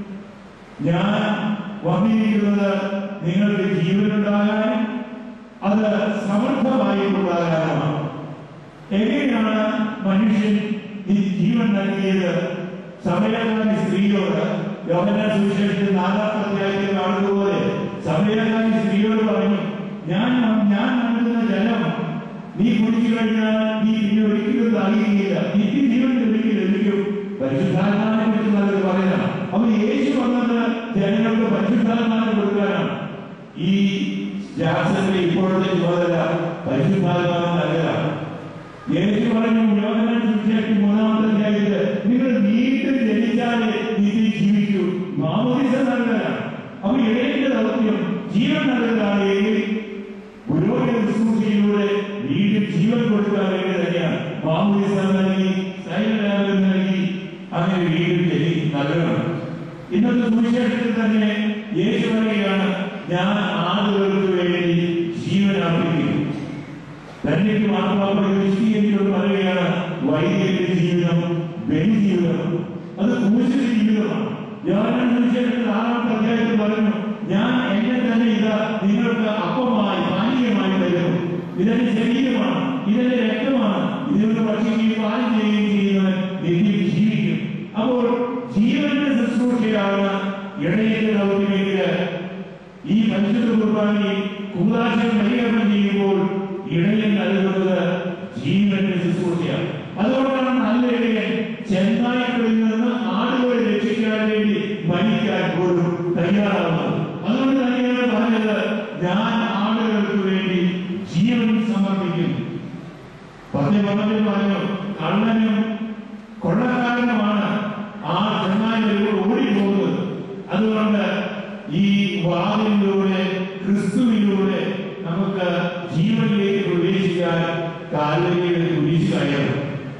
ഞാൻ വന്നിരിക്കുന്നത് നിങ്ങൾക്ക് ജീവനുണ്ടാകാനും അത് സമർത്ഥമായി ഉണ്ടാകാനുമാണ് എങ്ങനെയാണ് മനുഷ്യൻ ഈ ജീവൻ നൽകിയത് സമയകാലി സ്ത്രീയോട് യോഹന സുവിശേഷത്തിൽ നാലാം അധ്യായത്തിൽ കാണുന്നതുപോലെ സമയകാലി സ്ത്രീയോട് പറഞ്ഞു ഞാൻ ഞാൻ നൽകുന്ന ജലം നീ കുടിച്ചു കഴിഞ്ഞാൽ നീ പിന്നെ ഒരിക്കലും താങ്ങിയില്ല നിത്യ ജീവൻ ഒരിക്കലും ലഭിക്കും പരിശുദ്ധാത്മാവിനെ കുറിച്ച് നല്ലത് പറയാം അപ്പൊ യേശു വന്നത് ജനങ്ങൾക്ക് പരിശുദ്ധാത്മാവിനെ കൊടുക്കാനാണ് ഈ ജാക്സന്റെ ഇപ്പോഴത്തെ ചുമതല പരിശുദ്ധാത്മാവിന് നൽകലാണ് യേശു പറഞ്ഞു യോഹന്നാൻ സുവിശേഷം മൂന്നാമത്തെ അധ്യായത്തില് നിങ്ങൾ വീണ്ടും ജനിച്ചാലേ നിത്യം ജീവിക്കൂ മാമോദിസ നൽകലാണ് അപ്പൊ ഇടയുടെ ദൗത്യം ജീവൻ നൽകലാണ് എങ്കിൽ പുരോഹിത ശുശ്രൂഷയിലൂടെ വീണ്ടും ജീവൻ കൊടുക്കാൻ വേണ്ടി തന്നെയാണ് മാമോദിസ നൽകി സൈനലാപം നൽകി അങ്ങനെ വീണ്ടും ജനി നൽകണം ഇന്നത്തെ സുവിശേഷത്തിൽ തന്നെ യേശു പറയുകയാണ് ഞാൻ ആളുകൾക്ക് വേണ്ടി ജീവൻ അർപ്പിക്കുന്നു തന്നിട്ട് മാർപ്പാപ്പ വിശദീകരിച്ചുകൊണ്ട് പറയുകയാണ് വൈദ്യന്റെ ജീവിതം ബലി ജീവിതം അത് ക്രൂശിന്റെ ജീവിതമാണ് യോഹന്നാൻ സുവിശേഷത്തിൽ ആറാമത്തെ അധ്യായത്തിൽ പറഞ്ഞു ഞാൻ എന്നെ തന്നെ ഇതാ നിങ്ങൾക്ക് അപ്പമായി പാനീയമായി തരുന്നു ഇതെന്റെ ശരീരമാണ് ഇതെന്റെ രക്തമാണ് ഇതിനോട് ഭക്ഷിക്കുകയും പാനം ചെയ്യുകയും ചെയ്യുന്നവൻ നിത്യം ജീവിക്കും അപ്പോൾ ജീവന്റെ ശുശ്രൂഷയാണ് ഇടയന്റെ ദൗത്യമെങ്കില് ഈ പരിശുദ്ധ കുർബാനയിൽ കുദാശം പരികരണം ചെയ്യുമ്പോൾ ഇടയൻ നൽകുന്നത് ജീവന്റെ ശുശ്രൂഷയാണ് അതുകൊണ്ടാണ് നല്ല ഇടയൻ ചെന്നായ്ക്കളിൽ നിന്ന് ആടുകളെ രക്ഷിക്കാൻ വേണ്ടി മരിക്കാൻ പോലും തയ്യാറാവുന്നത് അതുകൊണ്ട് തന്നെയാണ് പറഞ്ഞത് ഞാൻ ആടുകൾക്ക് വേണ്ടി ജീവൻ സമർപ്പിക്കും പദ്യപദത്തിൽ പറഞ്ഞു കള്ളനും കൊള്ളക്കാരനുമാണ് ആ ചെന്നായ്ക്കളിലൂടെ ഓടിപ്പോകുന്നത് അതുകൊണ്ട് ഈ വാതിലൂടെ ക്രിസ്തുവിലൂടെ നമുക്ക് ജീവനിലേക്ക് പ്രവേശിക്കാൻ കാലിലേക്ക് കുരിശ് കയറും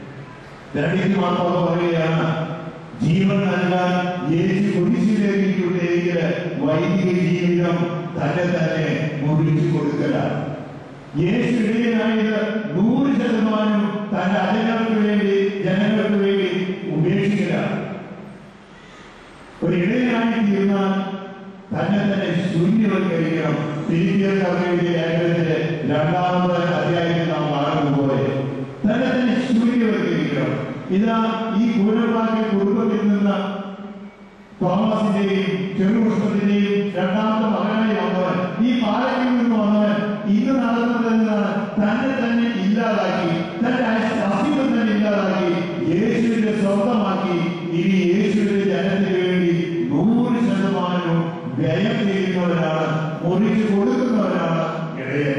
രണ്ടിന് മാർപ്പാപ്പ പറയുകയാണ് ജീവൻ നൽകാൻ യേശു കുരിശിലേക്ക് കൊണ്ടെങ്കിൽ വൈദിക ജീവിതം തന്നെ തന്നെ മുറിച്ചു കൊടുക്കലാണ് യേശു ഇടയനായത് നൂറ് ശതമാനം തന്റെ അജനങ്ങൾക്ക് വേണ്ടി ജനങ്ങൾക്ക് വേണ്ടി ഉപേക്ഷിക്കലാണ് രണ്ടിന് മാർപ്പാപ്പ പറയുകയാണ് ജീവൻ നൽകാൻ യേശു കുരിശിലേക്ക് കൊണ്ടെങ്കിൽ വൈദിക ജീവിതം തന്നെ തന്നെ മുറിച്ചു കൊടുക്കലാണ് യേശു ഇടയനായത് നൂറ് ശതമാനം തന്റെ അജനങ്ങൾക്ക് വേണ്ടി ജനങ്ങൾക്ക് വേണ്ടി ഉപേക്ഷിക്കലാണ് രണ്ടിന് മാർപ്പാപ്പ പറയുകയാണ് ജീവൻ നൽകാൻ യേശു കുരിശിലേക്ക് കൊണ്ടെങ്കിൽ വൈദിക ജീവിതം തന്നെ തന്നെ മുറിച്ചു കൊടുക്കലാണ് ഒരു ഇടയനായി തീർന്നാൽ തന്നെ തന്നെ ശൂന്യവൽക്കരിക്കണം ഫിലിപ്പിയർ സഭയുടെ ലേഖനത്തിലെ രണ്ടാമത്തെ അധ്യായത്തിൽ നാം കാണുന്നത് പോലെ തന്നെ തന്നെ ശൂന്യവൽക്കരിക്കണം ഇതാ ഈ കൂരവാക്യ കുടുംബത്തിൽ നിന്ന് തോമസിന്റെയും ചെറുപുഷ്പത്തിന്റെയും രണ്ടാമത്തെ മകനായി വന്നവൻ ഈ പാലക്കിൽ നിന്ന് വന്നവൻ ഇന്ന് നടന്നതെന്നാണ് തന്നെ തന്നെ ഇല്ലാതാക്കി തന്റെ അസ്തിത്വം തന്നെ ഇല്ലാതാക്കി യേശുവിന്റെ സ്വന്തമാക്കി ഇനി യേശുവിന്റെ ജനത്തിന് വേണ്ടി നൂറ് ശതമാനവും വ്യയം ചെയ്യുന്നവരാണ് മുറിച്ചു കൊടുക്കുന്നവരാണ് ഇടയൻ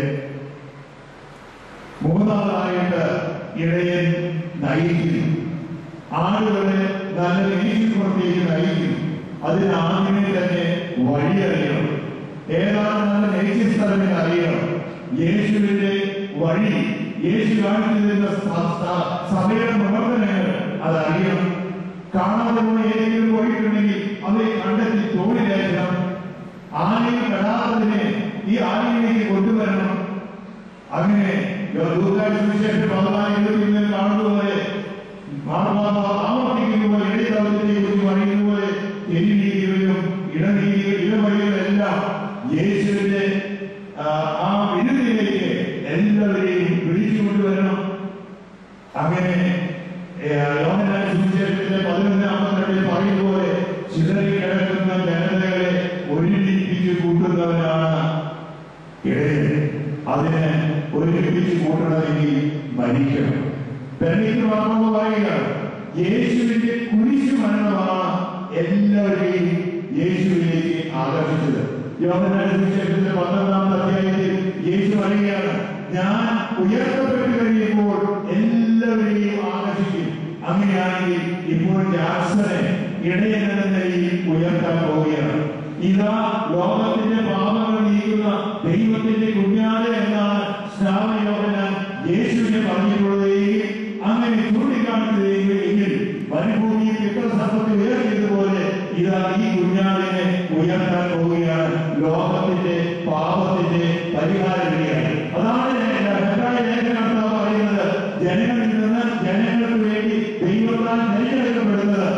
മൂന്നാമതായിട്ട് ഇടയൻ നയിക്കുന്നു ആളുകളെ നല്ല നീതിപ്പുറത്തേക്ക് നയിക്കും അതിന് ആദ്യമേ തന്നെ വഴി അറിയണം ഏതാണ് നല്ല നേച്ചർ സ്ഥലങ്ങൾ അറിയണം യേശുവിന്റെ വഴി യേശു കാണിച്ചു തരുന്ന സ- സ- സഭയുടെ പ്രവർത്തനങ്ങൾ അതറിയണം കാണാതെ പോയ ഏതെങ്കിലും പോയിട്ടുണ്ടെങ്കിൽ അവയെ കണ്ടെത്തി തോളിലേക്കണം ആനയിൽ പെടാത്തതിനെ ഈ ആനയിലേക്ക് കൊണ്ടുവരണം അങ്ങനെ ദൂതാശുവിശേഷം പതിനാല് ഇരുപത്തിയൊന്നിൽ കാണുന്നതുപോലെ മാർപ്പാപ്പ ആവർത്തിക്കുമ്പോൾ ഇടയദൗത്യത്തെ കുറിച്ച് പറയുന്നതുപോലെ തെരുവീതികളിലും ഇടനീതികൾ ഇടവഴികളെല്ലാം യേശുവിന്റെ ആ, ആ വിരുദിലേക്ക് എല്ലാവരെയും വിളിച്ചു കൊണ്ടുവരണം അങ്ങനെ ഏ, യോഹന്നാൻ സുവിശേഷത്തിലെ പതിനൊന്ന് അമ്പത്തിരണ്ടിൽ പറയുന്ന പോലെ ചിതറി കിടക്കുന്ന ജനതകളെ ഒരുമിപ്പിച്ച് കൂട്ടുന്നവനാണ് ഇടയൻ അതിന് ഒരുമിപ്പിച്ച് കൂട്ടണമെങ്കിൽ മരിക്കണം പെണ്ണിക്ക് മാത്രം പറയുക യേശുവിന്റെ കുരിശു മരണമാണ് എല്ലാവരെയും യേശുവിലേക്ക് ആകർഷിച്ചത് യോഹന്നാൻ സുവിശേഷത്തിന്റെ പന്ത്രണ്ടാമത്തെ അധ്യായത്തിൽ യേശു പറയുകയാണ് ഞാൻ ഉയർത്തപ്പെട്ട് കഴിയുമ്പോൾ എല്ലാവരെയും ആകർഷിക്കും അങ്ങനെയാണെങ്കിൽ ഇപ്പോൾ ജാക്സനെ ഇടയനെന്ന നിലയിൽ ഉയർത്താൻ പോവുകയാണ് ഇതാ ലോകത്തിന്റെ പാപങ്ങൾ നീക്കുന്ന ദൈവത്തിന്റെ കുഞ്ഞാട് എന്നാണ് ശ്രാവണയോഹനാൻ യേശുവിനെ പറഞ്ഞിട്ടുള്ളതെങ്കിൽ അങ്ങനെ ചൂണ്ടിക്കാണിച്ചതെങ്കിൽ എങ്കിൽ മരുഭൂമിയിൽ പിത്രസർപ്പത്തെ ഉയർത്തിയതുപോലെ ഇതാ ഈ കുഞ്ഞാടിനെ ഉയർത്താൻ പോവുകയാണ് ലോകത്തിന്റെ പാപത്തിന്റെ പരിഹാരം വഴിയായി അതാണ് ഹെബ്രായ ലേഖനകർത്താവ് പറയുന്നത് ജനങ്ങളിൽ നിന്ന് ജനങ്ങൾക്ക് വേണ്ടി ദൈവത്താൽ തിരഞ്ഞെടുക്കപ്പെടുന്നത്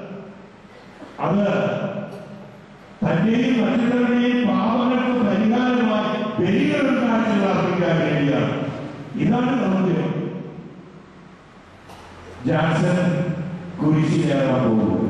അത് തന്റെയും മറ്റുള്ളവരുടെയും പാപങ്ങൾക്ക് പരിഹാരമായി ബലികളും കാഴ്ചകൾ അർപ്പിക്കാൻ വേണ്ടിയാണ് ഇതാണ് സൗന്ദര്യം ജാക്സൺ കുരിശിലേറാൻ പോകുന്നത്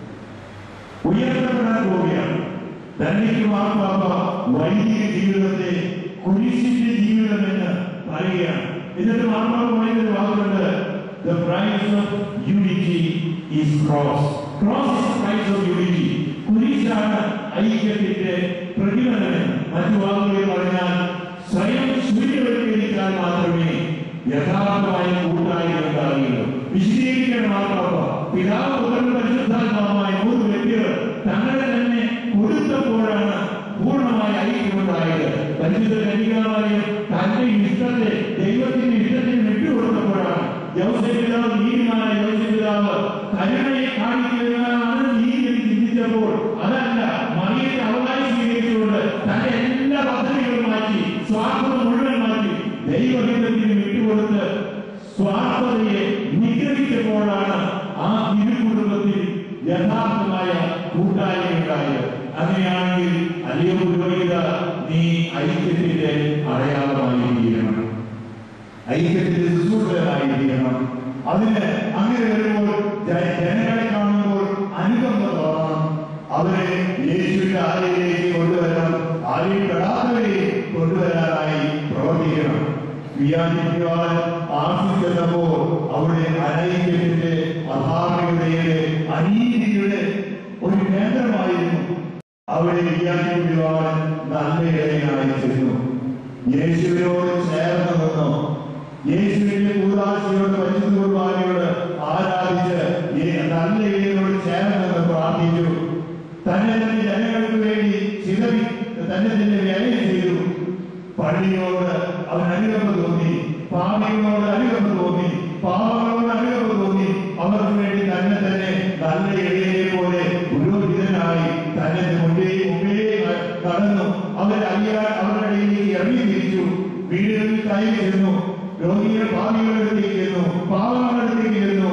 ഉയർത്തപ്പെടാൻ പോവുകയാണ് ധനിക്ക് മാർപ്പാപ്പ വൈദിക ജീവിതത്തെ കുരിശിന്റെ ജീവിതം എന്ന് പറയുകയാണ് എന്നിട്ട് മാർപ്പാപ്പ പറയുന്ന ഒരു വാക്കുണ്ട് The price of unity is cross. Cross is the price of unity. കുരിശാണ് ഐക്യത്തിന്റെ പ്രതിഫലനം മറ്റു വാക്കുകളിൽ പറഞ്ഞാൽ സ്വയം സൂര്യവൽക്കരിച്ചാൽ മാത്രമേ യഥാർത്ഥമായ കൂട്ടായ്മ ഉണ്ടാകുകയുള്ളൂ വിശദീകരിക്കാൻ മാർപ്പാപ്പ പിതാവ് പുത്രൻ പരിശുദ്ധാത്മാവുമായ മൂന്ന് വ്യക്തികൾ തങ്ങളെ തന്നെ കൊടുത്തപ്പോഴാണ് പൂർണ്ണമായ ഐക്യമുണ്ടായത് പരിശുദ്ധ കന്യകാലയം തന്റെ ഇഷ്ടത്തെ ദൈവത്തിന്റെ ഇഷ്ടത്തിന് വിട്ടുകൊടുത്തപ്പോഴാണ് യൗസേപ്പ് പിതാവ് നീതിമാനായ യൗസേപ്പ് പിതാവ് കരുണയെ കാണിക്കുന്നതിനാണ് നീതി എന്ന് ചിന്തിച്ചപ്പോൾ അതല്ല മറിയത്തെ അവകാശം സ്വീകരിച്ചുകൊണ്ട് തന്റെ എല്ലാ പദ്ധതികളും മാറ്റി സ്വാർത്ഥത മുഴുവൻ മാറ്റി ദൈവഹിതത്തിന് വിട്ടുകൊടുത്ത് സ്വാർത്ഥതയെ നിഗ്രഹിച്ചപ്പോഴാണ് ആ ഇരു കുടുംബത്തിൽ യഥാർത്ഥമായ കൂട്ടായ്മ ഉണ്ടായത് അങ്ങനെയാണെങ്കിൽ അല്ലയോ പുരോഹിത നീ ഐക്യത്തിന്റെ അടയാളമായി തീരണം ഐക്യത്തിന്റെ ശുശ്രൂഷകരായി തീരണം അതിന് അങ്ങനെ വരുമ്പോൾ ജ- ജനങ്ങളെ കാണുമ്പോൾ അനുകമ്പ തോന്നണം അവരെ യേശുവിന്റെ ആലയിലേക്ക് കൊണ്ടുവരണം ആലയിൽ പെടാത്തവരെ കൊണ്ടുവരാനായി പ്രവർത്തിക്കണം വ്യാധിക്കുവാൻ ആശിച്ചപ്പോൾ അവിടെ അനൈക്യത്തിന്റെ അധാർമികതയുടെ അനീതിയുടെ ഒരു കേന്ദ്രമായിരുന്നു അവിടെ വ്യാധിക്കുവാൻ നല്ല ഇടയനായി ചെന്നു യേശുവിനോട് ചേർന്ന് നിന്നു യേശുവിന്റെ കൂടാശിയോട് പരിശുദ്ധ കുർബാനയോട് ആരാധിച്ച് ഈ നല്ല ഇടയനോട് ചേർന്ന് നിന്ന് പ്രാർത്ഥിച്ചു തന്നെ തന്നെ ജനങ്ങൾക്ക് വേണ്ടി ചിതറി തന്നെ തന്നെ വ്യയം ചെയ്തു പള്ളിയോട് അവൻ അനുകമ്പ തോന്നി പാപികളോട് അനുകമ്പ തോന്നി പാപങ്ങളോട് അനുകമ്പ തോന്നി അവർക്ക് വേണ്ടി തന്നെ തന്നെ നല്ല ഇടയനെ പോലെ പുരോഹിതനായി തന്നെ മുമ്പേ മുമ്പേ നടന്നു അവരെ അറിയാൻ അവരുടെ ഇടയിലേക്ക് ഇറങ്ങി തിരിച്ചു വീടുകളിൽ കയറി ചെന്നു രോഗികൾ പാപികളുടെ അടുത്തേക്ക് ചെന്നു പാവങ്ങളുടെ അടുത്തേക്ക് ചെന്നു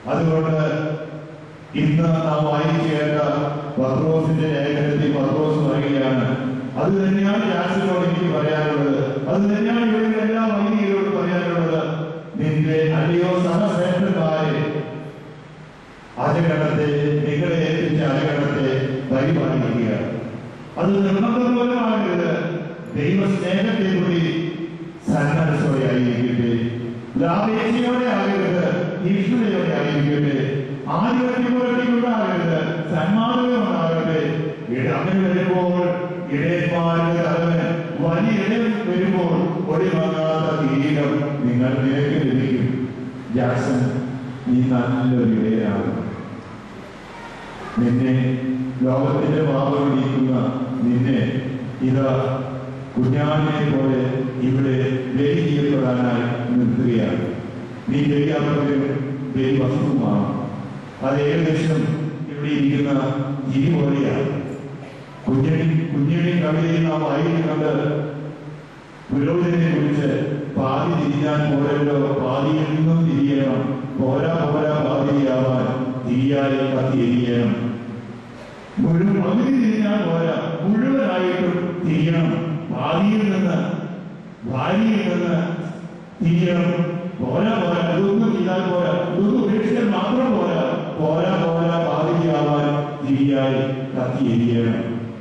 അതുകൊണ്ട് ഇന്ന് നാം വായിച്ചു കേട്ട പത്രോസിന്റെ ലേഖനത്തിൽ പത്രോസ് പറയുകയാണ് അത് തന്നെയാണ് ജാസിനോട് എനിക്ക് പറയാനുള്ളത് അത് തന്നെയാണ് ഇവിടെ എല്ലാ വൈദികരോട് പറയാനുള്ളത് നിന്റെ അല്ലയോ സഹശ്രേഷ്ഠന്മാരെ അജഗണത്തെ നിങ്ങളെ ഏൽപ്പിച്ച അജഗണത്തെ പരിപാലിക്കുക അത് നിർബന്ധമൂലമാകരുത് ദൈവസ്നേഹത്തെ കൂടി സന്മനസ്സോടെ ആയിരിക്കട്ടെ ലാഭേച്ഛയോടെ ആകരുത് ഈശ്വരയോടെ ആയിരിക്കട്ടെ ആധിപത്യമുണ്ടാകരുത് സന്മാർഗമാകട്ടെ അങ്ങനെ വരുമ്പോൾ ഇടയന്മാരുടെ തലവന് വലിയ ഇടയൻ വരുമ്പോൾ ഒടിവാങ്ങാത്ത കിരീടം നിങ്ങൾ നിനക്ക് ലഭിക്കും ജാക്സൺ നീ നല്ലൊരു ഇടയനാണ് നിന്നെ ലോകത്തിന്റെ പാപം നീക്കുന്ന നിന്നെ ഇതാ കുഞ്ഞാടിനെ പോലെ ഇവിടെ ബലി ചെയ്യപ്പെടാനായി നിർത്തുകയാണ് നീ ബലിയാപ്പത്തിനും ബലി വസ്തുവുമാണ് അത് ഏകദേശം ഇവിടെ ഇരിക്കുന്ന ജീവി പോലെയാണ് കുഞ്ഞിനി കുഞ്ഞിനി കവിതയിൽ നാം വായിക്കുന്നുണ്ട് പുരോഹിതനെ കുറിച്ച് പാതി തിരിയാൻ പോരല്ലോ പാതിയിൽ നിന്നും തിരിയണം പോരാ പോരാ പാതിരിയാവാൻ തിരിയാതെ കത്തി എരിയണം മുഴുവൻ പകുതി തിരിഞ്ഞാൽ പോരാ മുഴുവനായിട്ടും തിരിയണം ഭാവിയിൽ നിന്ന് ഭാര്യയിൽ നിന്ന് തിരിയണം പോരാ പോരാ ഇതൊന്നും ചെയ്താൽ പോരാ ഇതൊന്നും ഉപേക്ഷിച്ചാൽ മാത്രം പോരാ പോരാ പോരാ പാതിരിയാവാൻ തിരിയായി കത്തി എരിയണം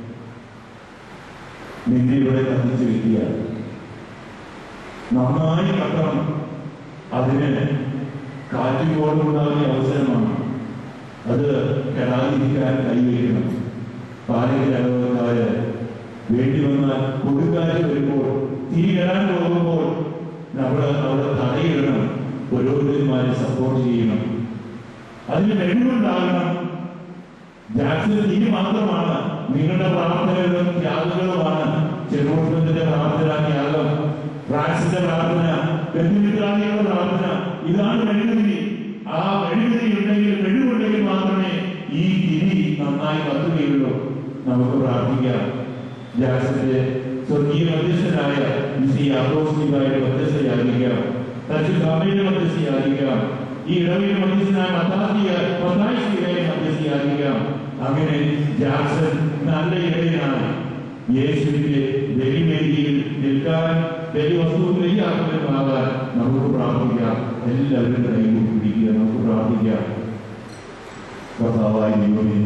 നിന്നെ ഇവിടെ കത്തിച്ചു വെക്കുകയാണ് നന്നായി കത്തണം അതിന് കാറ്റുകോടുണ്ടാകുന്ന അവസരമാണ് അത് കെടാതിരിക്കാൻ കൈവയ്ക്കണം പാലക്കാര് വേണ്ടി വന്നാൽ കൊടുക്കാറ്റ് വരുമ്പോൾ തീ കെടാൻ പോകുമ്പോൾ നമ്മൾ അവിടെ തടയിടണം ഓരോരുത്തരുമാരെ സപ്പോർട്ട് ചെയ്യണം അതിന് കഴിവുണ്ടാകണം ജാക്സൺ ഇനി മാത്രമാണ് നിങ്ങളുടെ പ്രാർത്ഥനകളും ത്യാഗങ്ങളുമാണ് ചെറുപ്പത്തിന്റെ പ്രാർത്ഥന ത്യാഗം ഫ്രാൻസിന്റെ പ്രാർത്ഥന ബന്ധുമിത്രാദികളുടെ പ്രാർത്ഥന ഇതാണ് മെഴുകുതിരി ആ മെഴുകുതിരി ഉണ്ടെങ്കിൽ മെഴുകുണ്ടെങ്കിൽ മാത്രമേ ഈ തിരി നന്നായി കത്തുകയുള്ളൂ നമുക്ക് പ്രാർത്ഥിക്കാം ജാക്സന്റെ സ്വർഗീയ മധ്യസ്ഥനായ ശ്രീ അബ്രോസ്ലിബായുടെ മധ്യസ്ഥയായിരിക്കാം പരിശുദ്ധാമയുടെ മധ്യസ്ഥയായിരിക്കാം ഈ ഇടവയുടെ മധ്യസ്ഥനായ മത്താസിയ മത്തായിയുടെ മധ്യസ്ഥയായിരിക്കാം അങ്ങനെ ജാക്സൺ നല്ല ഇടയനാണ് യേശുവിന്റെ ബലിവേദിയിൽ നിൽക്കാൻ ബലി വസ്തു ബലിയാക്കുന്നതുമാകാൻ നമുക്ക് പ്രാർത്ഥിക്കാം എല്ലാവരും കൈകൂട്ടി പിടിക്കുക നമുക്ക് പ്രാർത്ഥിക്കാം കർത്താവായ ദൈവമേ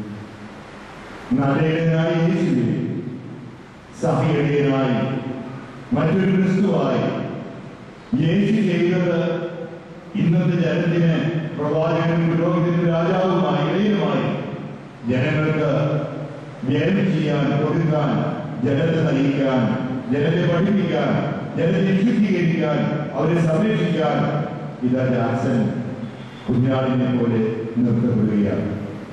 നടേടനായ യേശുവേ സഭയുടേതായി മറ്റൊരു ക്രിസ്തുവായി യേശു ചെയ്തത് ഇന്നത്തെ ജനത്തിന് പ്രവാചകനും പുരോഹിതനും രാജാവുമായി ഇടയിലുമായി ജനങ്ങൾക്ക് വ്യയം ചെയ്യാൻ കൊടുക്കാൻ ജനത്തെ നയിക്കാൻ ജനത്തെ പഠിപ്പിക്കാൻ ജനത്തെ ശുദ്ധീകരിക്കാൻ അവരെ സംരക്ഷിക്കാൻ ഇതാ ജാക്സൺ കുഞ്ഞാടിനെ പോലെ നിർത്തപ്പെടുകയാണ്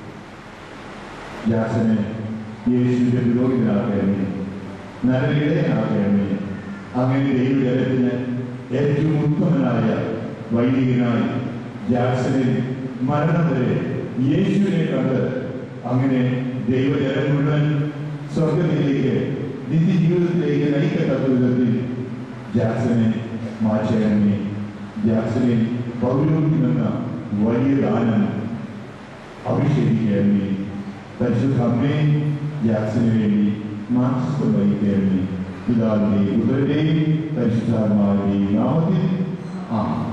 ജാക്സനെ യേശുവിന്റെ പുരോഹിതനാക്കണമേ നല്ല ഇടയനാക്കണമേ അങ്ങനെ ദൈവജനത്തിന് ഏറ്റവും ഉത്തമനായ വൈദികനായി ജാക്സണിൽ മരണം വരെ യേശുവിനെ കണ്ട് അങ്ങനെ ദൈവജനം മുഴുവൻ സ്വർഗത്തിലേക്ക് നിത്യജീവിതത്തിലേക്ക് നയിക്കത്തക്ക വിധത്തിൽ ജാക്സനെ മാറ്റണമേ ജാക്സനെ പൗരോഹിമെന്ന വലിയ ദാനം അഭിഷേകിക്കണമേ പരിശുദ്ധ അമ്മേ ജാക്സന് വേണ്ടി മാനസികം വഹിക്കണമേ പിതാവിന്റെയും പുത്രന്റെയും പരിശുദ്ധാത്മാവിന്റെയും നാമത്തിൽ ആ